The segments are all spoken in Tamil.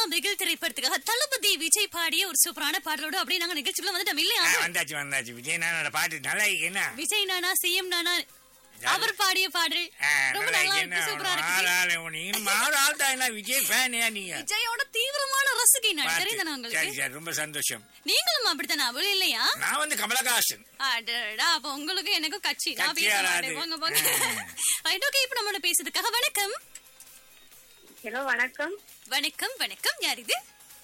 பிகில் திரைப்படத்துக்காக தளபதி விஜய் பாடிய ஒரு சூப்பரான பாடலோட அப்படியே நாங்க நிகழ்ச்சிக்குள்ள வந்துட்டோம் இல்லையா ஆ, வந்தாச்சு வந்தாச்சு விஜய் நானோட பாட்டு நல்லா இருக்கு என்ன விஜய் நானா சிஎம் நானா அவர் பாடிய பாடல் ஆ, ரொம்ப நல்லா நல்லா இருக்கு என்ன இருக்கு சூப்பரா இருக்கு மாறாளே நீங்க மாறாள் தான் என்ன விஜய் ஃபேன் நீங்க விஜயோட தீவிரமான ரசிகை நான் பாத்து. தெரியுதானே சரி உங்களுக்கு சரி ரொம்ப சந்தோஷம் நீங்களும் அப்படித்தானே அவள் இல்லையா நான் வந்து கமலஹாசன் அடடா அப்ப உங்களுக்கு எனக்கும் கட்சி நான் கட்சி பேச யாராவது? மாட்டேன் போங்க போங்க ரைட் ஓகே இப்ப நம்மளோட பேசுறதுக்காக வணக்கம் ஹலோ வணக்கம் வணக்கம் வணக்கம் யார் இது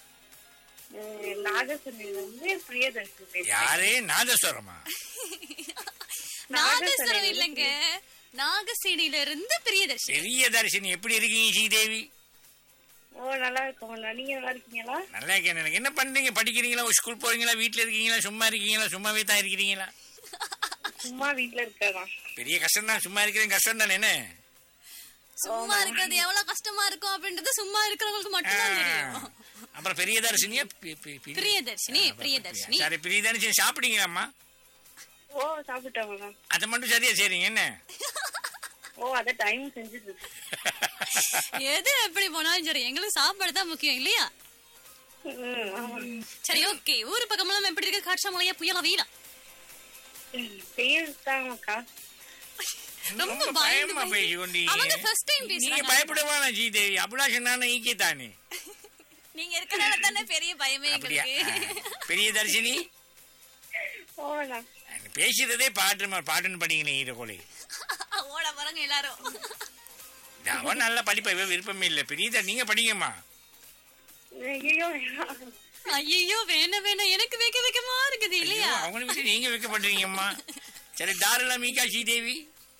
நாகசனில இருந்து பிரியதர்ஷன் பேசுறேன் யாரே நாதஸ்வரமா நாகஸ்வரம் இல்லைங்க நாகசேனில இருந்து பிரியதர்ஷினி பெரிய தரிசனி எப்படி இருக்கீங்க ஸ்ரீதேவி ஓ நல்லா இருக்கோம் நீங்க நல்லா இருக்கீங்களா நல்லா இருக்கேன் எனக்கு என்ன பண்றீங்க படிக்கிறீங்களா ஸ்கூல் போறீங்களா வீட்ல இருக்கீங்களா சும்மா இருக்கீங்களா சும்மாவே தான் இருக்கிறீங்களா சும்மா வீட்ல இருக்கா பெரிய கஷ்டம் தான் சும்மா இருக்கிறது கஷ்டம் தானே என்ன சும்மா இருக்கிறது எவ்வளவு கஷ்டமா இருக்கும் அப்படின்றது சும்மா இருக்கிறவங்களுக்கு மட்டும்தான் தெரியும் அப்புறம் பெரிய தரிசனியா பி- பி- பி- பிரியதர்ஷினி ஆ, பிரியதர்ஷினி சரி பிரியதர்ஷினி சாப்பிட்டீங்களாம்மா ஓ சாப்பிட்டேன் மேடம் அதை மட்டும் சரியா செய்றீங்க என்ன ஓ அத டைம் செஞ்சுட்டு இருக்கு. எது எப்படி போனாலும் சரி எங்களுக்கு சாப்பாடு தான் முக்கியம் இல்லையா ம், ஆமா. சரி ஓகே ஊரு பக்கமெல்லாம் எப்படி இருக்கு காட்சா மலையா புயலா வெயிலா ம், பேர் தாங்கக்கா ரொம்ப பயந்து பயமா பயந்து. பேசி கொண்டீங்க அவங்க first time நீங்க பேசுறாங்க. பயப்படுவானா ஸ்ரீதேவி அபிலாஷன் நானும் ஈக்கே தானே நீங்க இருக்கறனால தானே பெரிய பயமே அப்படியா எங்களுக்கு ஆ. பெரிய தரிசனி ஓ நான் பேசுறதே பாட்டு மா- பாட்டுன்னு படிக்கணும் ஈர கொலை ஓட போறாங்க எல்லாரும் அவன் நல்லா படிப்ப இவ விருப்பமே இல்ல பெரிய த- நீங்க படிங்கம்மா ஐயோ வேணாம். ஐயோ வேணாம் வேணாம் எனக்கு வைக்க வைக்கமா இருக்குது இல்லையா ஐயோ, அவங்களை விட்டு நீங்க வைக்கப்படுறீங்கம்மா சரி தாராள மீகா ஸ்ரீதேவி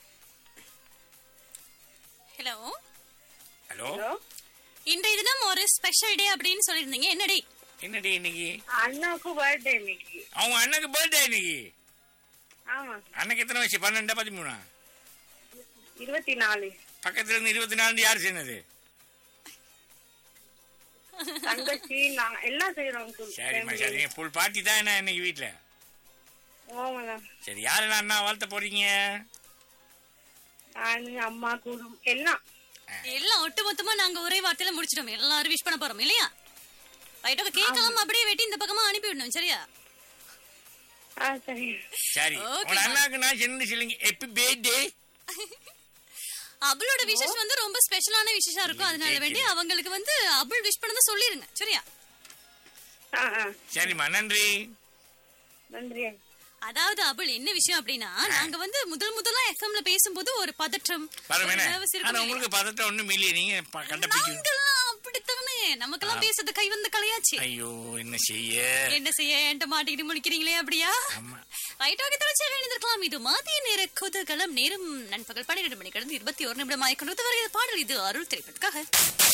ஹலோ ஹலோ ஹலோ இன்றைய தினம் ஒரு ஸ்பெஷல் டே அப்படின்னு சொல்லியிருந்தீங்க என்ன டே என்னடி இன்னைக்கு அண்ணாவுக்கு பர்த்டே இன்னைக்கு அவங்க அண்ணனுக்கு பர்த்டே இன்னைக்கு ஆமா அண்ணனுக்கு எத்தனை வயசு பன்னெண்டா பதிமூணா இருபத்தி நாலு பக்கத்துல இருந்து இருபத்தி நாலு யார் சொன்னது தங்கச்சி நான் எல்லாம் செய்யறோம் சரிம்மா சரி ஃபுல் பார்ட்டி தான் என்ன இன்னைக்கு வீட்ல ஓமண்ணா சரி யாரெல்லாம் அண்ணா வாழ்த்த போறீங்க நானு அம்மா குடும் எல்லாம் எல்லாம் ஒட்டுமொத்தமா நாங்க ஒரே வார்த்தையில முடிச்சிட்டோம் எல்லாரும் விஷ் பண்ண போறோம் இல்லையா ரைட் ஓகே கேட்கலாம் அப்படியே வெட்டி இந்த பக்கமா அனுப்பி விடணும் சரியா ஆ சரி சரி Okay, உங்க ma'am. அண்ணாக்கு நான் சின்ன சொல்லுங்க எப்பி பர்த்டே அவளோட விஷஸ் வந்து ரொம்ப ஸ்பெஷலான விஷயமா இருக்கும் அதனால வேண்டி அவங்களுக்கு வந்து அபுள் விஷ் பண்ணத சொல்லிருங்க சரியா ஆ ஆ சரிம்மா நன்றி நன்றி அதாவது அபுள் என்ன விஷயம் அப்படின்னா நாங்க வந்து முதல் முதலா எஃப்எம்ல பேசும்போது ஒரு பதற்றம் பாருங்க ஒரு என்ன nervous ஆனா இருக்கும் உங்களுக்கு பதட்டம் ஒண்ணும் இல்லையே நீங்க ப- கண்டுபிடிக்க நாங்கெல்லாம் அப்படித்தானே நமக்கெல்லாம் பேசுறது கை வந்த கலையாச்சு ஐயோ என்ன செய்ய என்ன செய்ய என்கிட்ட மாட்டிக்கிட்டு முடிக்கிறீங்களே அப்படியா ஆமா ரைட் ஓகே தொடர்ச்சியாக இணைந்திருக்கலாம் இது மதிய நேர குதூகலம் நேரம் நண்பகல் பன்னிரண்டு மணி கடந்து இருபத்தி ஒரு நிமிடம் ஆயிக்கொண்டு வருகிறது பாடல் இது அருள் திரைப்பதற்காக